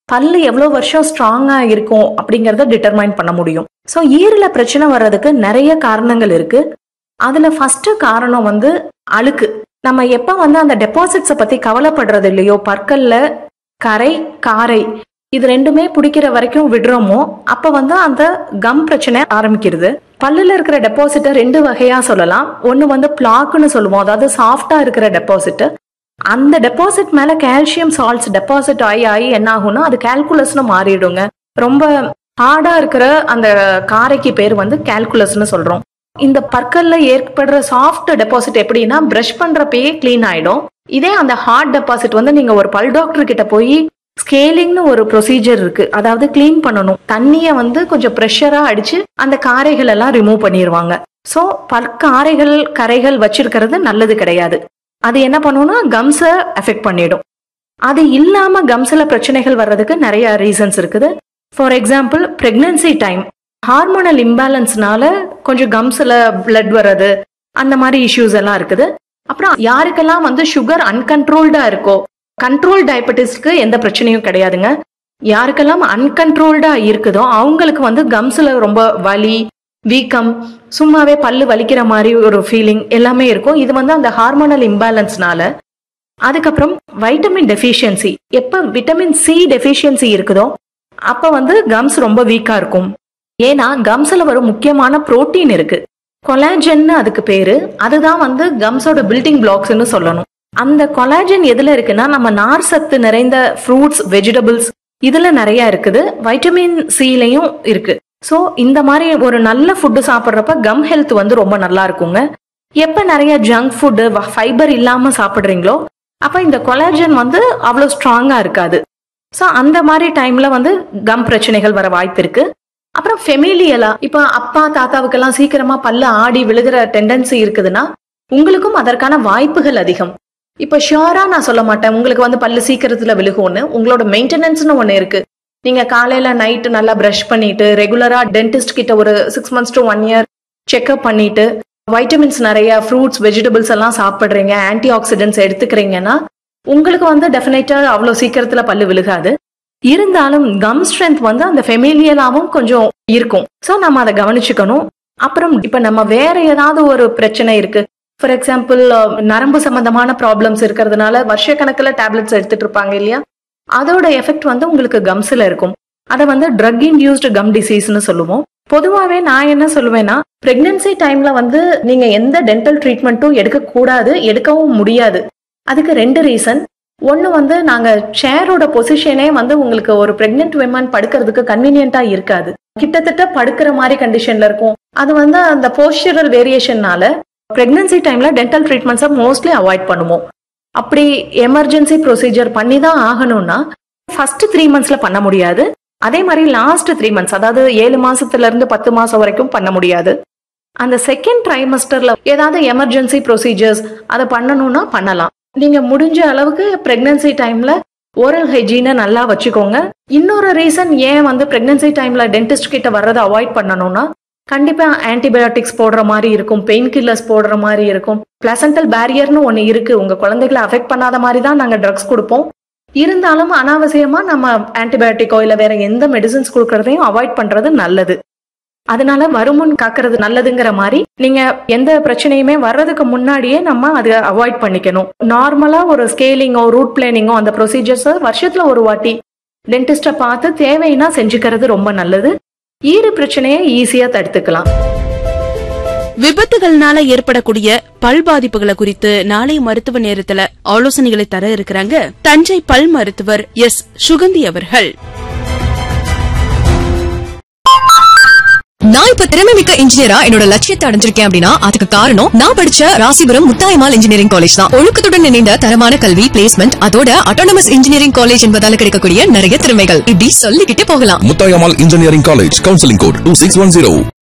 பல்லு எவ்வளவு வருஷம் ஸ்ட்ராங்கா இருக்கும் அப்படிங்கறத டிட்டர்மைன் பண்ண முடியும் ஸோ ஈரல பிரச்சனை வர்றதுக்கு நிறைய காரணங்கள் இருக்கு அதுல ஃபர்ஸ்ட் காரணம் வந்து அழுக்கு நம்ம எப்ப வந்து அந்த டெபாசிட்ஸை பத்தி கவலைப்படுறது இல்லையோ பற்கல்ல கரை காரை இது ரெண்டுமே பிடிக்கிற வரைக்கும் விடுறோமோ அப்ப வந்து அந்த கம் பிரச்சனை ஆரம்பிக்கிறது பல்லுல இருக்கிற டெபாசிட்டை ரெண்டு வகையா சொல்லலாம் ஒன்னு வந்து பிளாக்னு சொல்லுவோம் அதாவது சாஃப்டா இருக்கிற டெபாசிட் அந்த டெபாசிட் மேல கால்சியம் சால்ட்ஸ் டெபாசிட் ஆகி ஆகி என்ன ஆகும்னா அது கால்குலஸ்னு மாறிடுங்க ரொம்ப ஹார்டா இருக்கிற அந்த காரைக்கு பேர் வந்து கால்குலஸ்னு சொல்றோம் இந்த பற்கல்ல ஏற்படுற சாஃப்ட் டெபாசிட் எப்படின்னா பிரஷ் பண்றப்பயே க்ளீன் ஆயிடும் இதே அந்த ஹார்ட் டெபாசிட் வந்து நீங்க ஒரு பல் டாக்டர் கிட்ட போய் ஸ்கேலிங்னு ஒரு ப்ரொசீஜர் இருக்கு அதாவது க்ளீன் பண்ணணும் தண்ணிய வந்து கொஞ்சம் ப்ரெஷரா அடிச்சு அந்த காரைகள் எல்லாம் ரிமூவ் பண்ணிடுவாங்க ஸோ பற்காரைகள் கரைகள் வச்சிருக்கிறது நல்லது கிடையாது அது என்ன பண்ணும்னா கம்ஸை அஃபெக்ட் பண்ணிடும் அது இல்லாம கம்ஸ்ல பிரச்சனைகள் வர்றதுக்கு நிறைய ரீசன்ஸ் இருக்குது for example pregnancy time hormonal இம்பேலன்ஸ்னால கொஞ்சம் கம்ஸ்ல பிளட் வர்றது அந்த மாதிரி இஷ்யூஸ் எல்லாம் இருக்குது அப்புறம் யாருக்கெல்லாம் வந்து சுகர் அன்கன்ட்ரோல்டா இருக்கோ கண்ட்ரோல் டயபெட்டிஸ்க்கு எந்த பிரச்சனையும் கிடையாதுங்க யாருக்கெல்லாம் அன்கன்ட்ரோல்டா இருக்குதோ அவங்களுக்கு வந்து கம்ஸ்ல ரொம்ப வலி வீக்கம் சும்மாவே பல்லு வலிக்கிற மாதிரி ஒரு ஃபீலிங் எல்லாமே இருக்கும் இது வந்து அந்த ஹார்மோனல் இம்பேலன்ஸ்னால அதுக்கப்புறம் வைட்டமின் டெஃபிஷியன்சி எப்ப விட்டமின் சி டெஃபிஷியன்சி இருக்குதோ அப்ப வந்து கம்ஸ் ரொம்ப வீக்கா இருக்கும் ஏன்னா கம்ஸ்ல வரும் முக்கியமான புரோட்டீன் இருக்கு கொலாஜன்னு அதுக்கு பேரு அதுதான் வந்து கம்ஸோட பில்டிங் பிளாக்ஸ்னு சொல்லணும் அந்த கொலாஜன் எதுல இருக்குன்னா நம்ம நார் சத்து நிறைந்த ஃப்ரூட்ஸ் வெஜிடபிள்ஸ் இதுல நிறைய இருக்குது வைட்டமின் சிலையும் இருக்கு ஸோ இந்த மாதிரி ஒரு நல்ல ஃபுட்டு சாப்பிட்றப்ப கம் ஹெல்த் வந்து ரொம்ப நல்லா இருக்குங்க எப்ப நிறைய ஜங்க் ஃபுட்டு ஃபைபர் இல்லாம சாப்பிட்றீங்களோ அப்ப இந்த கொலாஜன் வந்து அவ்வளோ ஸ்ட்ராங்கா இருக்காது ஸோ அந்த மாதிரி டைம்ல வந்து கம் பிரச்சனைகள் வர வாய்ப்பு இருக்கு அப்புறம் ஃபெமிலியலா இப்போ அப்பா தாத்தாவுக்கெல்லாம் சீக்கிரமா பல்ல ஆடி விழுகிற டெண்டன்சி இருக்குதுன்னா உங்களுக்கும் அதற்கான வாய்ப்புகள் அதிகம் இப்போ ஷியோரா நான் சொல்ல மாட்டேன் உங்களுக்கு வந்து பல்லு சீக்கிரத்துல விழுகும்னு உங்களோட மெயின்டெனன்ஸ்னு ஒன்று இருக்கு நீங்க காலையில நைட்டு நல்லா ப்ரஷ் பண்ணிட்டு ரெகுலரா டென்டிஸ்ட் கிட்ட ஒரு six months to one year checkup பண்ணிட்டு வைட்டமின்ஸ் நிறைய ஃப்ரூட்ஸ் வெஜிடபிள்ஸ் எல்லாம் சாப்பிட்றீங்க ஆன்டி ஆக்சிடென்ட்ஸ் எடுத்துக்கிறீங்கன்னா உங்களுக்கு வந்து டெஃபினட்டா அவ்வளோ சீக்கிரத்துல பல்லு விழுகாது இருந்தாலும் கம் ஸ்ட்ரென்த் வந்து அந்த ஃபெமிலியலாவும் கொஞ்சம் இருக்கும் ஸோ நம்ம அதை கவனிச்சுக்கணும் அப்புறம் இப்ப நம்ம வேற ஏதாவது ஒரு பிரச்சனை இருக்கு ஃபார் எக்ஸாம்பிள் நரம்பு சம்பந்தமான ப்ராப்ளம்ஸ் இருக்கிறதுனால வருஷக்கணக்கில் டேப்லெட்ஸ் எடுத்துட்டு இருப்பாங்க இல்லையா அதோட எஃபெக்ட் வந்து உங்களுக்கு கம்ஸ்ல இருக்கும் அதை வந்து ட்ரக் இன்டியூஸ்டு கம் டிசீஸ்னு சொல்லுவோம் பொதுவாகவே நான் என்ன சொல்லுவேன்னா பிரெக்னன்சி டைம்ல வந்து நீங்க எந்த டென்டல் ட்ரீட்மெண்ட்டும் எடுக்க கூடாது எடுக்கவும் முடியாது அதுக்கு ரெண்டு ரீசன் ஒன்று வந்து நாங்கள் சேரோட பொசிஷனே வந்து உங்களுக்கு ஒரு பிரெக்னென்ட் விமன் படுக்கிறதுக்கு கன்வீனியன்ட்டா இருக்காது கிட்டத்தட்ட படுக்கிற மாதிரி கண்டிஷன்ல இருக்கும் அது வந்து அந்த போஸ்டரல் வேரியேஷன்னால பிரெக்னன்சி டைம்ல டென்டல் ட்ரீட்மெண்ட்ஸை மோஸ்ட்லி அவாய்ட் பண்ணுவோம் அப்படி எமர்ஜென்சி ப்ரொசீஜர் பண்ணி தான் ஆகணும்னா ஃபர்ஸ்ட் த்ரீ மந்த்ஸ்ல பண்ண முடியாது அதே மாதிரி லாஸ்ட் த்ரீ மந்த்ஸ் அதாவது ஏழு மாசத்துல இருந்து பத்து மாசம் வரைக்கும் பண்ண முடியாது அந்த செகண்ட் ட்ரைமஸ்டர்ல ஏதாவது எமர்ஜென்சி ப்ரொசீஜர்ஸ் அதை பண்ணணும்னா பண்ணலாம் நீங்க முடிஞ்ச அளவுக்கு பிரெக்னன்சி டைம்ல ஓரல் ஹைஜீனை நல்லா வச்சுக்கோங்க இன்னொரு ரீசன் ஏன் வந்து பிரெக்னன்சி டைம்ல டென்டிஸ்ட் கிட்ட வர்றதை அவாய்ட் பண்ணணும்னா கண்டிப்பா ஆன்டிபயோட்டிக்ஸ் போடுற மாதிரி இருக்கும் பெயின் கில்லர்ஸ் போடுற மாதிரி இருக்கும் பிளசன்டல் பேரியர்னு ஒன்று இருக்கு உங்க குழந்தைகளை அஃபெக்ட் பண்ணாத மாதிரி தான் நாங்கள் ட்ரக்ஸ் கொடுப்போம் இருந்தாலும் அனாவசியமா நம்ம ஆன்டிபயோட்டிக்கோ இல்லை வேற எந்த மெடிசின்ஸ் கொடுக்கறதையும் அவாய்ட் பண்றது நல்லது அதனால வருமுன் காக்கிறது நல்லதுங்கிற மாதிரி நீங்க எந்த பிரச்சனையுமே வர்றதுக்கு முன்னாடியே நம்ம அதை அவாய்ட் பண்ணிக்கணும் நார்மலா ஒரு ஸ்கேலிங்கோ ரூட் பிளானிங்கோ அந்த ப்ரொசீஜர்ஸ் வருஷத்துல ஒரு வாட்டி டென்டிஸ்ட பார்த்து தேவைன்னா செஞ்சுக்கிறது ரொம்ப நல்லது ஈறு பிரச்சனையை ஈஸியா தடுத்துக்கலாம் விபத்துகள்னால ஏற்படக்கூடிய பல் பாதிப்புகளை குறித்து நாளை மருத்துவ நேரத்துல ஆலோசனைகளை தர இருக்கிறாங்க தஞ்சை பல் மருத்துவர் எஸ் சுகந்தி அவர்கள் நான் இப்ப திறமை மிக்க இன்ஜினியரா என்னோட லட்சியத்தை அடைஞ்சிருக்கேன் அப்படின்னா அதுக்கு காரணம் நான் படிச்ச ராசிபுரம் முத்தாயமால் இன்ஜினியரிங் காலேஜ் தான் ஒழுக்கத்துடன் இணைந்த தரமான கல்வி பிளேஸ்மெண்ட் அதோட அட்டானமஸ் இன்ஜினியரிங் காலேஜ் என்பதால கிடைக்கக்கூடிய நிறைய திறமைகள் இப்படி சொல்லிக்கிட்டே போகலாம் Mutayamal Engineering College, Counseling Code 2610.